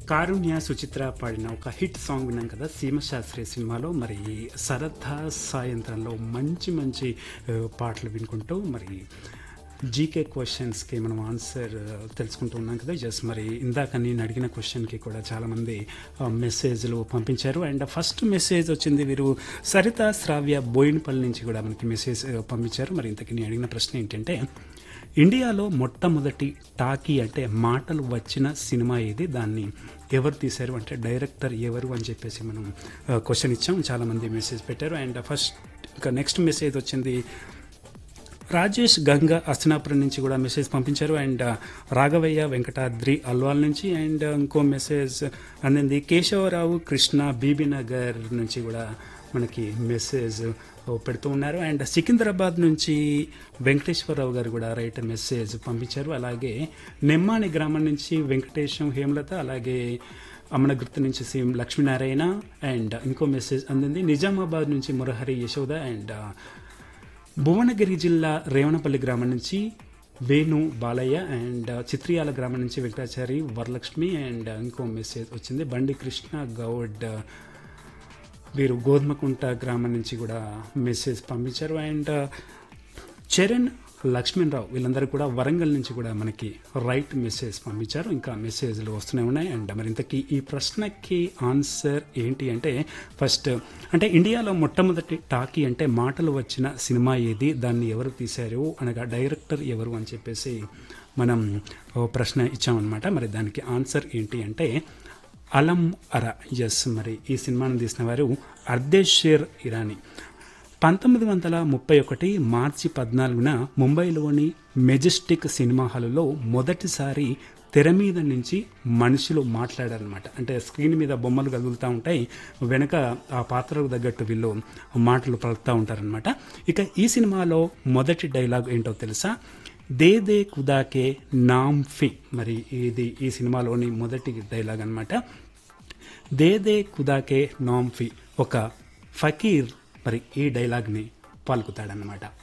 కారుణ్య సుచిత్ర పాడిన ఒక hit song విన్నాం కదా సీమశాస్త్రి సినిమాలో మరి సరదా సాయంత్రంలో మంచి మంచి ఆ, పాటలు వినుకుంటూ మరి జీకే క్వశ్చన్స్కి మనం ఆన్సర్ తెలుసుకుంటూ ఉన్నాం కదా జస్ట్ మరి ఇందాక నేను అడిగిన క్వశ్చన్కి కూడా చాలామంది మెసేజ్లు పంపించారు అండ్ ఫస్ట్ మెసేజ్ వచ్చింది వీరు సరిత శ్రావ్య బోయినపల్లి నుంచి కూడా మనకి మెసేజ్ ఆ, పంపించారు మరి ఇంతకీ నేను అడిగిన ప్రశ్న ఏంటంటే ఇండియాలో మొట్టమొదటి టాకీ అంటే మాటలు వచ్చిన సినిమా ఏది దాన్ని ఎవరు తీశారు అంటే డైరెక్టర్ ఎవరు అని చెప్పేసి మనం క్వశ్చన్ ఇచ్చాం చాలామంది మెసేజ్ పెట్టారు అండ్ ఫస్ట్ ఇంకా నెక్స్ట్ మెసేజ్ వచ్చింది రాజేష్ గంగా అస్తినాపురం నుంచి కూడా మెసేజ్ పంపించారు అండ్ రాఘవయ్య వెంకటాద్రి అల్వాల్ నుంచి అండ్ ఇంకో మెసేజ్ అందింది కేశవరావు కృష్ణ బీబీ నగర్ నుంచి కూడా మనకి మెసేజ్ పెడుతూ ఉన్నారు అండ్ సికింద్రాబాద్ నుంచి వెంకటేశ్వరరావు గారు కూడా రైట్ మెసేజ్ పంపించారు అలాగే నెమ్మాని గ్రామం నుంచి వెంకటేశం హేమలత అలాగే అమ్మనగుర్తు నుంచి సి లక్ష్మీనారాయణ అండ్ ఇంకో మెసేజ్ అందింది నిజామాబాద్ నుంచి మురహరి యశోద అండ్ భువనగిరి జిల్లా రేవణపల్లి గ్రామం నుంచి వేణు బాలయ్య అండ్ చిత్రియాల గ్రామం నుంచి వెంకటాచారి వరలక్ష్మి అండ్ ఇంకో మెసేజ్ వచ్చింది బండి కృష్ణ గౌడ్ వీరు గోధుమకుంట గ్రామం నుంచి కూడా మెసేజ్ పంపించారు అండ్ చరణ్ లక్ష్మణరావు వీళ్ళందరూ కూడా వరంగల్ నుంచి కూడా మనకి రైట్ మెసేజ్ పంపించారు ఇంకా మెసేజ్లు వస్తూనే ఉన్నాయి అండ్ మరి ఇంతకీ ఈ ప్రశ్నకి ఆన్సర్ ఏంటి అంటే ఫస్ట్ అంటే ఇండియాలో మొట్టమొదటి టాకీ అంటే మాటలు వచ్చిన సినిమా ఏది దాన్ని ఎవరు తీశారు అనగా డైరెక్టర్ ఎవరు అని చెప్పేసి మనం ఓ ప్రశ్న ఇచ్చామన్నమాట మరి దానికి ఆన్సర్ ఏంటి అంటే అలం అర ఎస్ మరి ఈ సినిమాను తీసిన వారు అర్దేషేర్ ఇరానీ పంతొమ్మిది వందల ముప్పై ఒకటి మార్చి పద్నాలుగున ముంబైలోని మెజెస్టిక్ సినిమా హాలులో మొదటిసారి తెర మీద నుంచి మనుషులు మాట్లాడారనమాట అంటే స్క్రీన్ మీద బొమ్మలు కదులుతూ ఉంటాయి వెనక ఆ పాత్రకు తగ్గట్టు వీళ్ళు మాటలు పలుకుతూ ఉంటారనమాట ఇక ఈ సినిమాలో మొదటి డైలాగ్ ఏంటో తెలుసా దే దే కుదాకే నామ్ ఫి మరి ఇది ఈ సినిమాలోని మొదటి డైలాగ్ అనమాట దే దే కుదాకే నామ్ ఫి ఒక ఫకీర్ మరి ఈ డైలాగ్ని పలుకుతాడనమాట